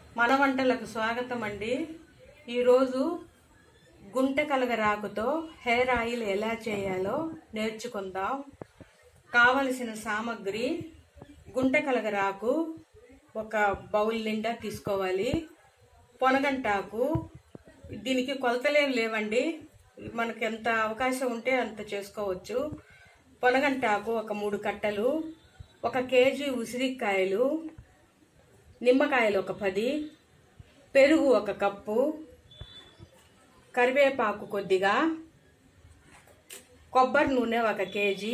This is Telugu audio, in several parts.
మన వంటలకు స్వాగతం అండి ఈరోజు గుంట కలగరాకుతో హెయిర్ ఆయిల్ ఎలా చేయాలో నేర్చుకుందాం కావలసిన సామాగ్రి గుంట కలగరాకు ఒక బౌల్ నిండా తీసుకోవాలి పొనగంటాకు దీనికి కొలతలేం లేవండి మనకి ఎంత అవకాశం ఉంటే అంత చేసుకోవచ్చు పొనగంటాకు ఒక మూడు కట్టలు ఒక కేజీ ఉసిరికాయలు నిమ్మకాయలు ఒక పది పెరుగు ఒక కప్పు కరివేపాకు కొద్దిగా కొబ్బరి నూనె ఒక కేజీ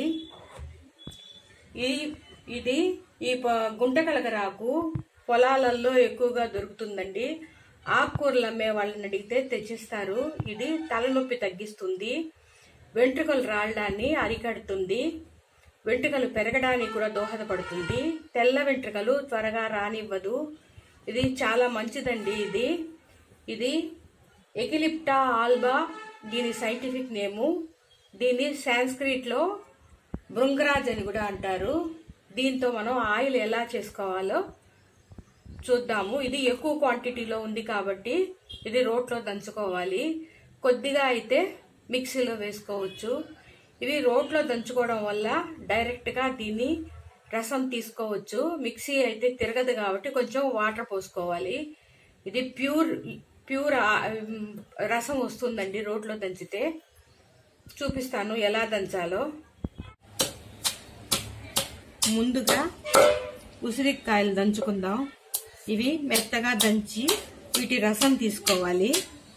ఈ ఇది ఈ ప- గుంటకలగరాకు పొలాలలో ఎక్కువగా దొరుకుతుందండి ఆకుకూరలు అమ్మే వాళ్ళని అడిగితే తెచ్చిస్తారు ఇది తలనొప్పి తగ్గిస్తుంది వెంట్రుకలు రాళ్ళడాన్ని అరికడుతుంది వెంట్రుకలు పెరగడానికి కూడా దోహదపడుతుంది తెల్ల వెంట్రుకలు త్వరగా రానివ్వదు ఇది చాలా మంచిదండి ఇది ఇది ఎకిలిప్టా ఆల్బా దీని సైంటిఫిక్ నేము దీన్ని సాంస్క్రిట్లో భృంగరాజ్ అని కూడా అంటారు దీంతో మనం ఆయిల్ ఎలా చేసుకోవాలో చూద్దాము ఇది ఎక్కువ క్వాంటిటీలో ఉంది కాబట్టి ఇది రోట్లో దంచుకోవాలి కొద్దిగా అయితే మిక్సీలో వేసుకోవచ్చు ఇవి రోట్లో దంచుకోవడం వల్ల డైరెక్ట్గా దీన్ని రసం తీసుకోవచ్చు మిక్సీ అయితే తిరగదు కాబట్టి కొంచెం వాటర్ పోసుకోవాలి ఇది ప్యూర్ ప్యూర్ ఆ, ఉమ్, రసం వస్తుందండి రోట్లో దంచితే చూపిస్తాను ఎలా దంచాలో ముందుగా ఉసిరికాయలు దంచుకుందాం ఇవి మెత్తగా దంచి వీటి రసం తీసుకోవాలి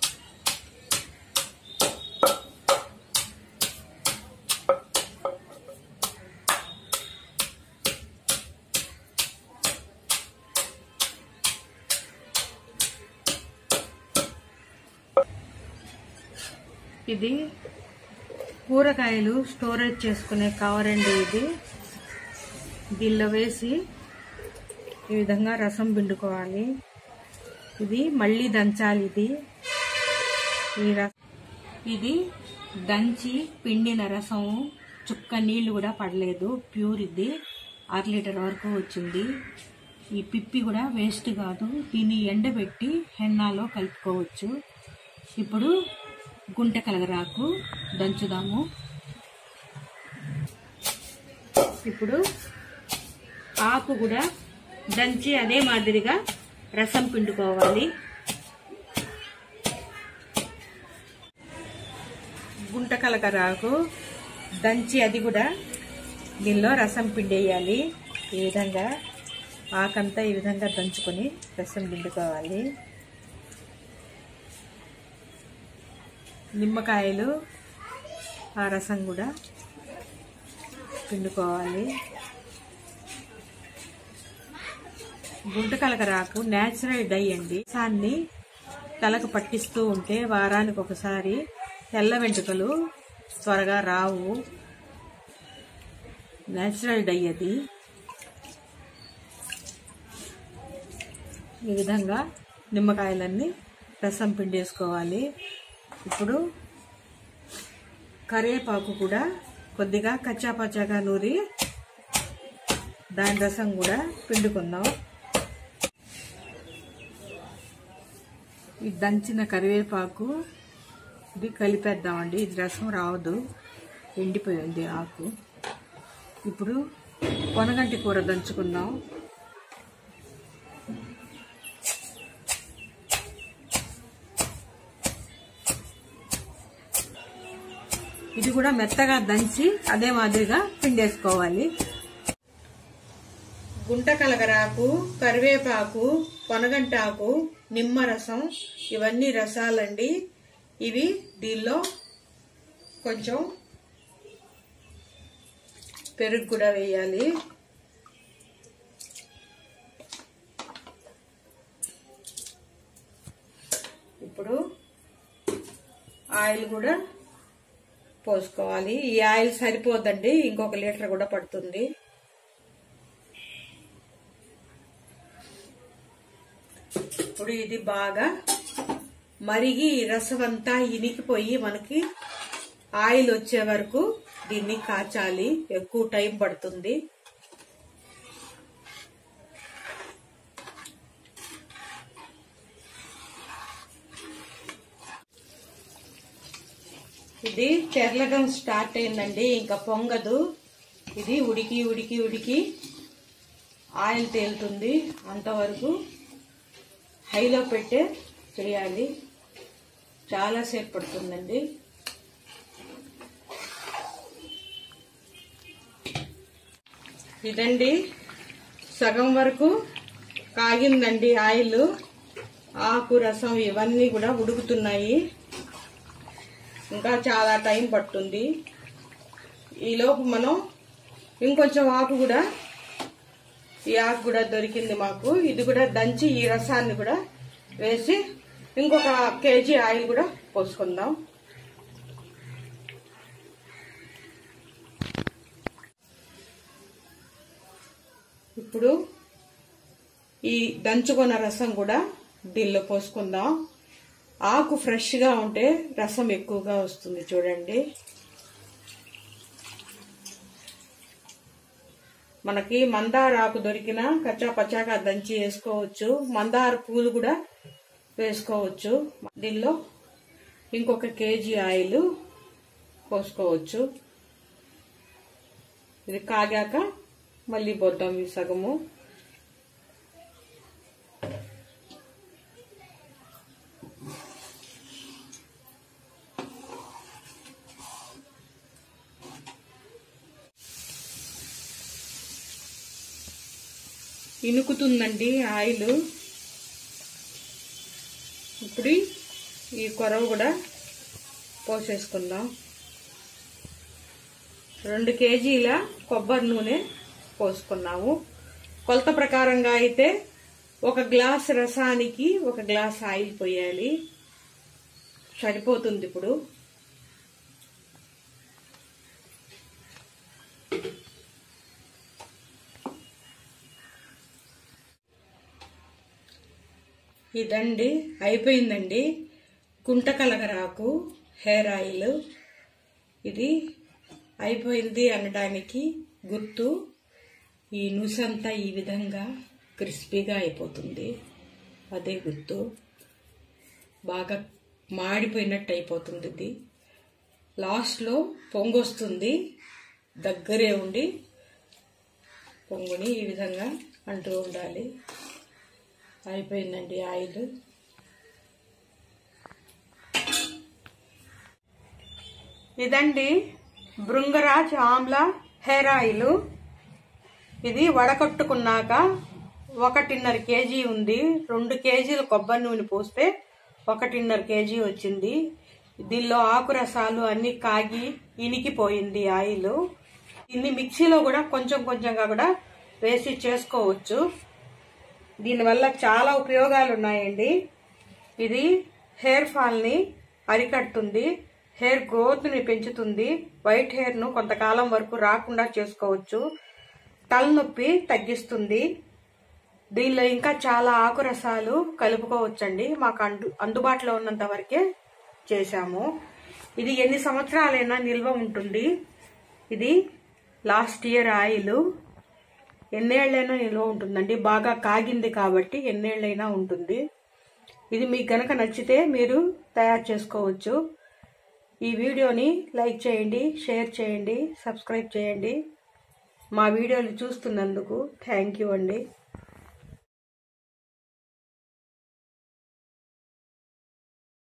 ఇది కూరగాయలు స్టోరేజ్ చేసుకునే కవర్ అండి ఇది దీనిలో వేసి ఈ విధంగా రసం పిండుకోవాలి ఇది మళ్ళీ దంచాలి ఇది ఈ రసం ఇది దంచి పిండిన రసం చుక్క నీళ్లు కూడా పడలేదు ప్యూర్ ఇది అర లీటర్ వరకు వచ్చింది ఈ పిప్పి కూడా వేస్ట్ కాదు దీన్ని ఎండబెట్టి హెన్నాలో కలుపుకోవచ్చు ఇప్పుడు గుంట కలగరాకు దంచుదాము ఇప్పుడు ఆకు కూడా దంచి అదే మాదిరిగా రసం పిండుకోవాలి గుంట కలకరాకు దంచి అది కూడా దీనిలో రసం పిండేయాలి ఈ విధంగా ఆకంతా ఈ విధంగా దంచుకొని రసం పిండుకోవాలి నిమ్మకాయలు ఆ రసం కూడా పిండుకోవాలి గుంటకలకరాకు న్యాచురల్ డై అండి రసాన్ని తలకు పట్టిస్తూ ఉంటే వారానికి ఒకసారి తెల్ల వెంట్రుకలు త్వరగా రావు న్యాచురల్ డై అది ఈ విధంగా నిమ్మకాయలన్నీ రసం పిండేసుకోవాలి ఇప్పుడు కరివేపాకు కూడా కొద్దిగా కచ్చాపచ్చాగా నూరి దాని రసం కూడా పిండుకుందాం ఈ దంచిన కరివేపాకు ఇది కలిపేద్దామండి ఇది రసం రావద్దు ఎండిపోయింది ఆకు ఇప్పుడు పొనగంటి కూర దంచుకుందాం ఇది కూడా మెత్తగా దంచి అదే మాదిరిగా పిండేసుకోవాలి గుంట కలగరాకు కరివేపాకు పొనగంటాకు నిమ్మరసం ఇవన్నీ రసాలండి ఇవి దీనిలో కొంచెం పెరుగు కూడా వేయాలి ఇప్పుడు ఆయిల్ కూడా పోసుకోవాలి ఈ ఆయిల్ సరిపోదండి ఇంకొక లీటర్ కూడా పడుతుంది ఇప్పుడు ఇది బాగా మరిగి ఈ రసం అంతా ఇనికిపోయి మనకి ఆయిల్ వచ్చే వరకు దీన్ని కాచాలి ఎక్కువ టైం పడుతుంది ఇది తెరలగం స్టార్ట్ అయిందండి ఇంకా పొంగదు ఇది ఉడికి ఉడికి ఉడికి ఆయిల్ తేలుతుంది అంతవరకు హైలో పెట్టే చేయాలి చాలాసేపు పడుతుందండి ఇదండి సగం వరకు కాగిందండి ఆయిల్ ఆకు రసం ఇవన్నీ కూడా ఉడుకుతున్నాయి ఇంకా చాలా టైం పడుతుంది ఈలోపు మనం ఇంకొంచెం ఆకు కూడా ఈ ఆకు కూడా దొరికింది మాకు ఇది కూడా దంచి ఈ రసాన్ని కూడా వేసి ఇంకొక కేజీ ఆయిల్ కూడా పోసుకుందాం ఇప్పుడు ఈ దంచుకున్న రసం కూడా దీనిలో పోసుకుందాం ఆకు ఫ్రెష్గా ఉంటే రసం ఎక్కువగా వస్తుంది చూడండి మనకి మందార ఆకు దొరికిన కచ్చా పచ్చాగా దంచి వేసుకోవచ్చు మందార పూలు కూడా వేసుకోవచ్చు దీనిలో ఇంకొక కేజీ ఆయిల్ పోసుకోవచ్చు ఇది కాగాక మళ్ళీ పోద్దాం ఈ సగము ఇనుకుతుందండి ఆయిల్ ఇప్పుడు ఈ కొరవ కూడా పోసేసుకుందాం రెండు కేజీల కొబ్బరి నూనె పోసుకున్నాము కొలత ప్రకారంగా అయితే ఒక గ్లాస్ రసానికి ఒక గ్లాస్ ఆయిల్ పోయాలి సరిపోతుంది ఇప్పుడు ఇదండి అయిపోయిందండి కుంటకలగరాకు హెయిర్ ఆయిల్ ఇది అయిపోయింది అనడానికి గుర్తు ఈ నుసంతా ఈ విధంగా క్రిస్పీగా అయిపోతుంది అదే గుర్తు బాగా మాడిపోయినట్టు అయిపోతుంది ఇది లాస్ట్లో పొంగొస్తుంది దగ్గరే ఉండి పొంగుని ఈ విధంగా అంటూ ఉండాలి అయిపోయిందండి ఆయిల్ ఇదండి బృంగరాజ్ ఆమ్లా హెయిర్ ఆయిల్ ఇది వడకట్టుకున్నాక ఒకటిన్నర కేజీ ఉంది రెండు కేజీలు కొబ్బరి నూనె పోస్తే ఒకటిన్నర కేజీ వచ్చింది దీనిలో ఆకు రసాలు అన్ని కాగి ఇనికిపోయింది ఆయిల్ దీన్ని మిక్సీలో కూడా కొంచెం కొంచెంగా కూడా వేసి చేసుకోవచ్చు దీనివల్ల చాలా ఉపయోగాలు ఉన్నాయండి ఇది హెయిర్ ఫాల్ని అరికడుతుంది హెయిర్ గ్రోత్ని పెంచుతుంది వైట్ హెయిర్ను కొంతకాలం వరకు రాకుండా చేసుకోవచ్చు తలనొప్పి తగ్గిస్తుంది దీనిలో ఇంకా చాలా ఆకురసాలు కలుపుకోవచ్చండి మాకు అందు అందుబాటులో ఉన్నంత వరకే చేశాము ఇది ఎన్ని సంవత్సరాలైనా నిల్వ ఉంటుంది ఇది లాస్ట్ ఇయర్ ఆయిల్ ఎన్నేళ్ళైనా నిల్వ ఉంటుందండి బాగా కాగింది కాబట్టి ఎన్నేళ్ళైనా ఉంటుంది ఇది మీకు గనక నచ్చితే మీరు తయారు చేసుకోవచ్చు ఈ వీడియోని లైక్ చేయండి షేర్ చేయండి సబ్స్క్రైబ్ చేయండి మా వీడియోలు చూస్తున్నందుకు థ్యాంక్ యూ అండి